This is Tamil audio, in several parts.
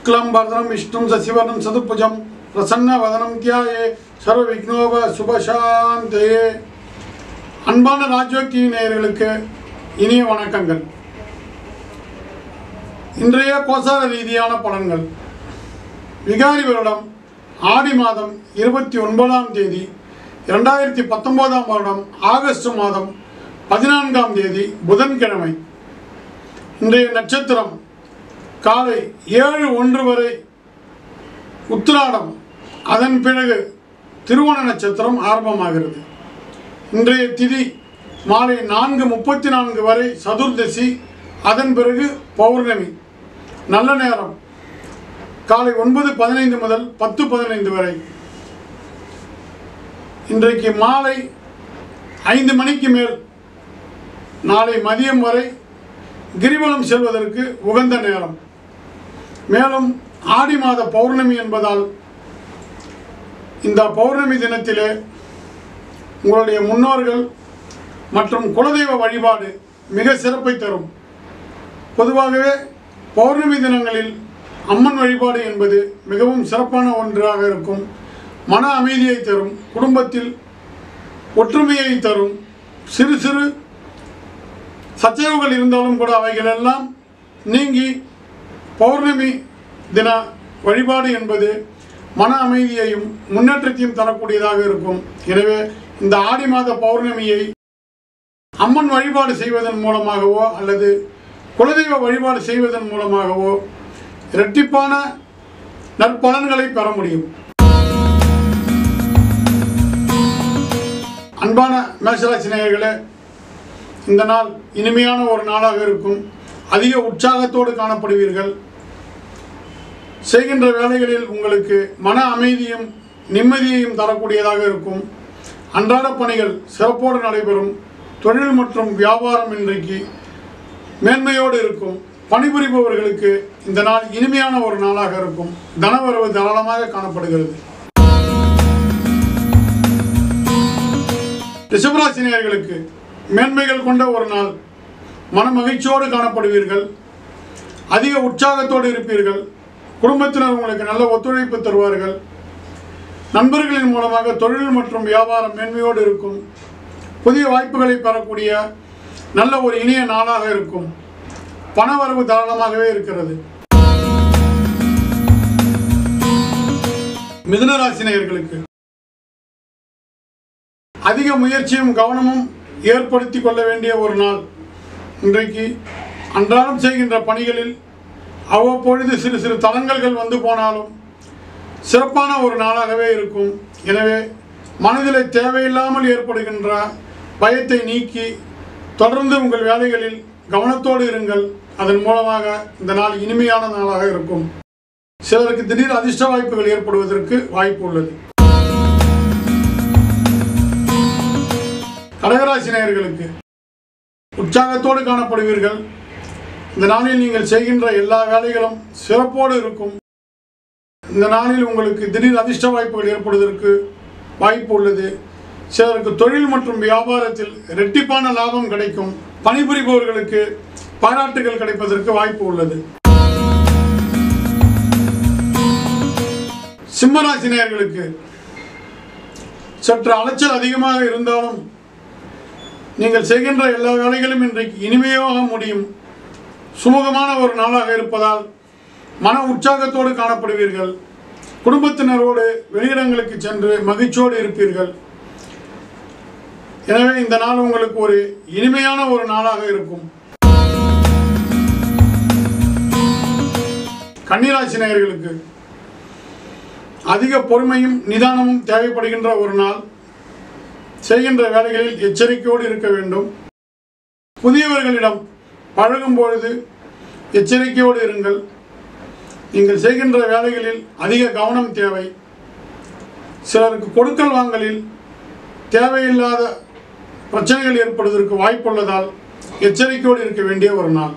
शुक्लं वरदं विष्णुं सशिवनं सदुभुजं प्रसन्नवदनं ध्याये சர்வவிக்னோப சுபசாந்தயே அன்பான ராஜோக்கி நேயர்களுக்கு இனிய வணக்கங்கள் இன்றைய கோசார ரீதியான பலன்கள் விகாரி வருடம் ஆடி மாதம் இருபத்தி ஒன்பதாம் தேதி இரண்டாயிரத்தி பத்தொன்பதாம் வருடம் ஆகஸ்ட் மாதம் பதினான்காம் தேதி புதன்கிழமை இன்றைய நட்சத்திரம் காலை ஏழு ஒன்று வரை உத்திராடம் அதன் பிறகு திருவோண நட்சத்திரம் ஆரம்பமாகிறது இன்றைய திதி மாலை நான்கு முப்பத்தி நான்கு வரை சதுர்தசி அதன் பிறகு பௌர்ணமி நல்ல நேரம் காலை ஒன்பது பதினைந்து முதல் பத்து பதினைந்து வரை இன்றைக்கு மாலை ஐந்து மணிக்கு மேல் நாளை மதியம் வரை கிரிவலம் செல்வதற்கு உகந்த நேரம் மேலும் ஆடி மாத பௌர்ணமி என்பதால் இந்த பௌர்ணமி தினத்திலே உங்களுடைய முன்னோர்கள் மற்றும் குலதெய்வ வழிபாடு மிக சிறப்பை தரும் பொதுவாகவே பௌர்ணமி தினங்களில் அம்மன் வழிபாடு என்பது மிகவும் சிறப்பான ஒன்றாக இருக்கும் மன அமைதியை தரும் குடும்பத்தில் ஒற்றுமையை தரும் சிறு சிறு சச்சரவுகள் இருந்தாலும் கூட அவைகளெல்லாம் நீங்கி பௌர்ணமி தின வழிபாடு என்பது மன அமைதியையும் முன்னேற்றத்தையும் தரக்கூடியதாக இருக்கும் எனவே இந்த ஆடி மாத பௌர்ணமியை அம்மன் வழிபாடு செய்வதன் மூலமாகவோ அல்லது குலதெய்வ வழிபாடு செய்வதன் மூலமாகவோ இரட்டிப்பான நற்பலன்களை பெற முடியும் அன்பான மேஷராசி நேயர்களே இந்த நாள் இனிமையான ஒரு நாளாக இருக்கும் அதிக உற்சாகத்தோடு காணப்படுவீர்கள் செய்கின்ற வேலைகளில் உங்களுக்கு மன அமைதியும் நிம்மதியையும் தரக்கூடியதாக இருக்கும் அன்றாட பணிகள் சிறப்போடு நடைபெறும் தொழில் மற்றும் வியாபாரம் இன்றைக்கு மேன்மையோடு இருக்கும் பணிபுரிபவர்களுக்கு இந்த நாள் இனிமையான ஒரு நாளாக இருக்கும் தனவரவு தாராளமாக காணப்படுகிறது ரிஷபராசினியர்களுக்கு மேன்மைகள் கொண்ட ஒரு நாள் மன மகிழ்ச்சியோடு காணப்படுவீர்கள் அதிக உற்சாகத்தோடு இருப்பீர்கள் குடும்பத்தினர் உங்களுக்கு நல்ல ஒத்துழைப்பு தருவார்கள் நண்பர்களின் மூலமாக தொழில் மற்றும் வியாபாரம் மேன்மையோடு இருக்கும் புதிய வாய்ப்புகளை பெறக்கூடிய நல்ல ஒரு இனிய நாளாக இருக்கும் பணவரவு தாராளமாகவே இருக்கிறது மிதுன ராசினியர்களுக்கு அதிக முயற்சியும் கவனமும் ஏற்படுத்தி கொள்ள வேண்டிய ஒரு நாள் இன்றைக்கு அன்றாடம் செய்கின்ற பணிகளில் அவ்வப்பொழுது சிறு சிறு தடங்கல்கள் வந்து போனாலும் சிறப்பான ஒரு நாளாகவே இருக்கும் எனவே மனதில் தேவையில்லாமல் ஏற்படுகின்ற பயத்தை நீக்கி தொடர்ந்து உங்கள் வேலைகளில் கவனத்தோடு இருங்கள் அதன் மூலமாக இந்த நாள் இனிமையான நாளாக இருக்கும் சிலருக்கு திடீர் அதிர்ஷ்ட வாய்ப்புகள் ஏற்படுவதற்கு வாய்ப்பு உள்ளது கடகராசி நேயர்களுக்கு உற்சாகத்தோடு காணப்படுவீர்கள் இந்த நாளில் நீங்கள் செய்கின்ற எல்லா வேலைகளும் சிறப்போடு இருக்கும் இந்த நாளில் உங்களுக்கு திடீர் அதிர்ஷ்ட வாய்ப்புகள் ஏற்படுவதற்கு வாய்ப்பு உள்ளது சிலருக்கு தொழில் மற்றும் வியாபாரத்தில் இரட்டிப்பான லாபம் கிடைக்கும் பணிபுரிபவர்களுக்கு பாராட்டுகள் கிடைப்பதற்கு வாய்ப்பு உள்ளது சிம்மராசி நேயர்களுக்கு சற்று அலைச்சல் அதிகமாக இருந்தாலும் நீங்கள் செய்கின்ற எல்லா வேலைகளும் இன்றைக்கு இனிமையாக முடியும் சுமூகமான ஒரு நாளாக இருப்பதால் மன உற்சாகத்தோடு காணப்படுவீர்கள் குடும்பத்தினரோடு வெளியிடங்களுக்கு சென்று மகிழ்ச்சியோடு இருப்பீர்கள் எனவே இந்த நாள் உங்களுக்கு ஒரு இனிமையான ஒரு நாளாக இருக்கும் கன்னிராசி நேயர்களுக்கு அதிக பொறுமையும் நிதானமும் தேவைப்படுகின்ற ஒரு நாள் செய்கின்ற வேலைகளில் எச்சரிக்கையோடு இருக்க வேண்டும் புதியவர்களிடம் பழகும் பொழுது எச்சரிக்கையோடு இருங்கள் நீங்கள் செய்கின்ற வேலைகளில் அதிக கவனம் தேவை சிலருக்கு கொடுக்கல் வாங்கலில் தேவையில்லாத பிரச்சனைகள் ஏற்படுவதற்கு வாய்ப்புள்ளதால் எச்சரிக்கையோடு இருக்க வேண்டிய ஒரு நாள்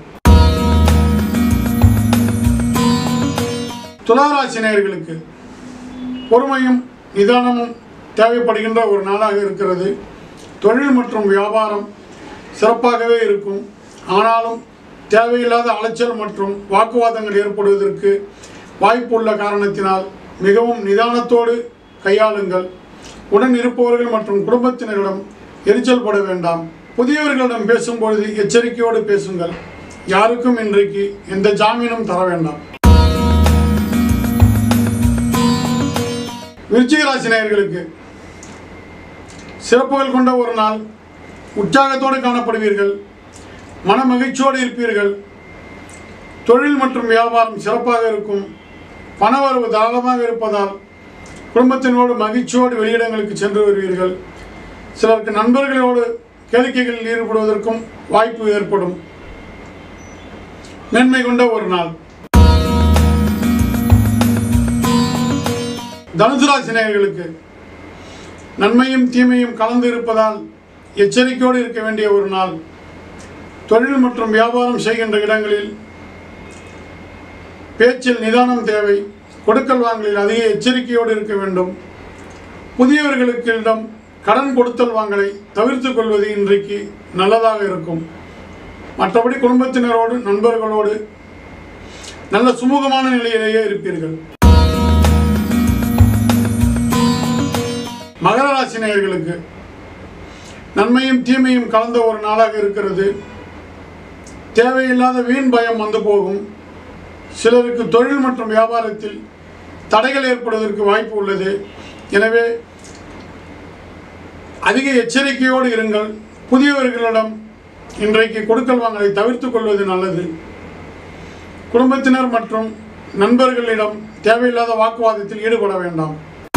துளாராசி நேயர்களுக்கு பொறுமையும் நிதானமும் தேவைப்படுகின்ற ஒரு நாளாக இருக்கிறது தொழில் மற்றும் வியாபாரம் சிறப்பாகவே இருக்கும் ஆனாலும் தேவையில்லாத அலைச்சல் மற்றும் வாக்குவாதங்கள் ஏற்படுவதற்கு வாய்ப்பு உள்ள காரணத்தினால் மிகவும் நிதானத்தோடு கையாளுங்கள் உடன் இருப்பவர்கள் மற்றும் குடும்பத்தினரிடம் எரிச்சல் பட வேண்டாம் புதியவர்களிடம் பேசும்பொழுது எச்சரிக்கையோடு பேசுங்கள் யாருக்கும் இன்றைக்கு எந்த ஜாமீனும் தர வேண்டாம் விருச்சிக ராசி நேயர்களுக்கு சிறப்புகள் கொண்ட ஒரு நாள் உற்சாகத்தோடு காணப்படுவீர்கள் மன மகிழ்ச்சியோடு இருப்பீர்கள் தொழில் மற்றும் வியாபாரம் சிறப்பாக இருக்கும் பணவரவு தாராளமாக இருப்பதால் குடும்பத்தினோடு மகிழ்ச்சியோடு வெளியிடங்களுக்கு சென்று வருவீர்கள் சிலருக்கு நண்பர்களோடு கேளிக்கைகளில் ஈடுபடுவதற்கும் வாய்ப்பு ஏற்படும் மேன்மை கொண்ட ஒரு நாள் தனுசு ராசி நேயர்களுக்கு நன்மையும் தீமையும் கலந்து இருப்பதால் எச்சரிக்கையோடு இருக்க வேண்டிய ஒரு நாள் தொழில் மற்றும் வியாபாரம் செய்கின்ற இடங்களில் பேச்சில் நிதானம் தேவை கொடுக்கல் வாங்கலில் அதிக எச்சரிக்கையோடு இருக்க வேண்டும் புதியவர்களுக்கிடம் கடன் கொடுத்தல் வாங்கலை தவிர்த்து கொள்வது இன்றைக்கு நல்லதாக இருக்கும் மற்றபடி குடும்பத்தினரோடு நண்பர்களோடு நல்ல சுமூகமான நிலையிலேயே இருப்பீர்கள் மகர ராசி நேயர்களுக்கு நன்மையும் தீமையும் கலந்த ஒரு நாளாக இருக்கிறது தேவையில்லாத வீண் பயம் வந்து போகும் சிலருக்கு தொழில் மற்றும் வியாபாரத்தில் தடைகள் ஏற்படுவதற்கு வாய்ப்பு உள்ளது எனவே அதிக எச்சரிக்கையோடு இருங்கள் புதியவர்களிடம் இன்றைக்கு கொடுக்கல் வாங்கலை தவிர்த்து கொள்வது நல்லது குடும்பத்தினர் மற்றும் நண்பர்களிடம் தேவையில்லாத வாக்குவாதத்தில் ஈடுபட வேண்டாம்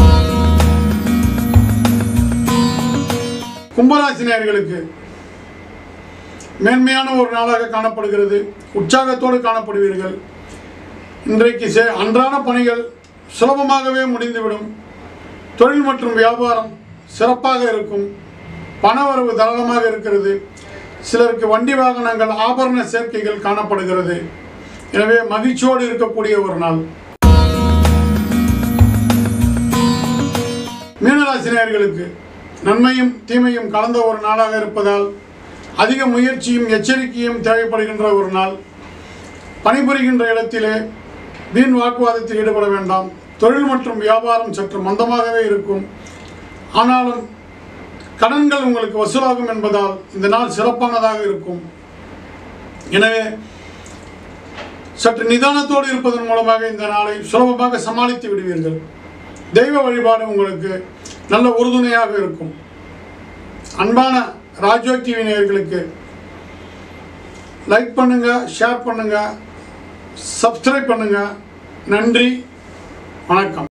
கும்பராசினியர்களுக்கு மேன்மையான ஒரு நாளாக காணப்படுகிறது உற்சாகத்தோடு காணப்படுவீர்கள் இன்றைக்கு செ அன்றாட பணிகள் சுலபமாகவே முடிந்துவிடும் தொழில் மற்றும் வியாபாரம் சிறப்பாக இருக்கும் பணவரவு தாராளமாக இருக்கிறது சிலருக்கு வண்டி வாகனங்கள் ஆபரண சேர்க்கைகள் காணப்படுகிறது எனவே மகிழ்ச்சியோடு இருக்கக்கூடிய ஒரு நாள் மீனராசினியர்களுக்கு நன்மையும் தீமையும் கலந்த ஒரு நாளாக இருப்பதால் அதிக முயற்சியும் எச்சரிக்கையும் தேவைப்படுகின்ற ஒரு நாள் பணிபுரிகின்ற இடத்திலே வீண் வாக்குவாதத்தில் ஈடுபட வேண்டாம் தொழில் மற்றும் வியாபாரம் சற்று மந்தமாகவே இருக்கும் ஆனாலும் கடன்கள் உங்களுக்கு வசூலாகும் என்பதால் இந்த நாள் சிறப்பானதாக இருக்கும் எனவே சற்று நிதானத்தோடு இருப்பதன் மூலமாக இந்த நாளை சுலபமாக சமாளித்து விடுவீர்கள் தெய்வ வழிபாடு உங்களுக்கு நல்ல உறுதுணையாக இருக்கும் அன்பான ராஜோக் டிவி நேயர்களுக்கு லைக் பண்ணுங்க ஷேர் பண்ணுங்க சப்ஸ்கிரைப் பண்ணுங்க நன்றி வணக்கம்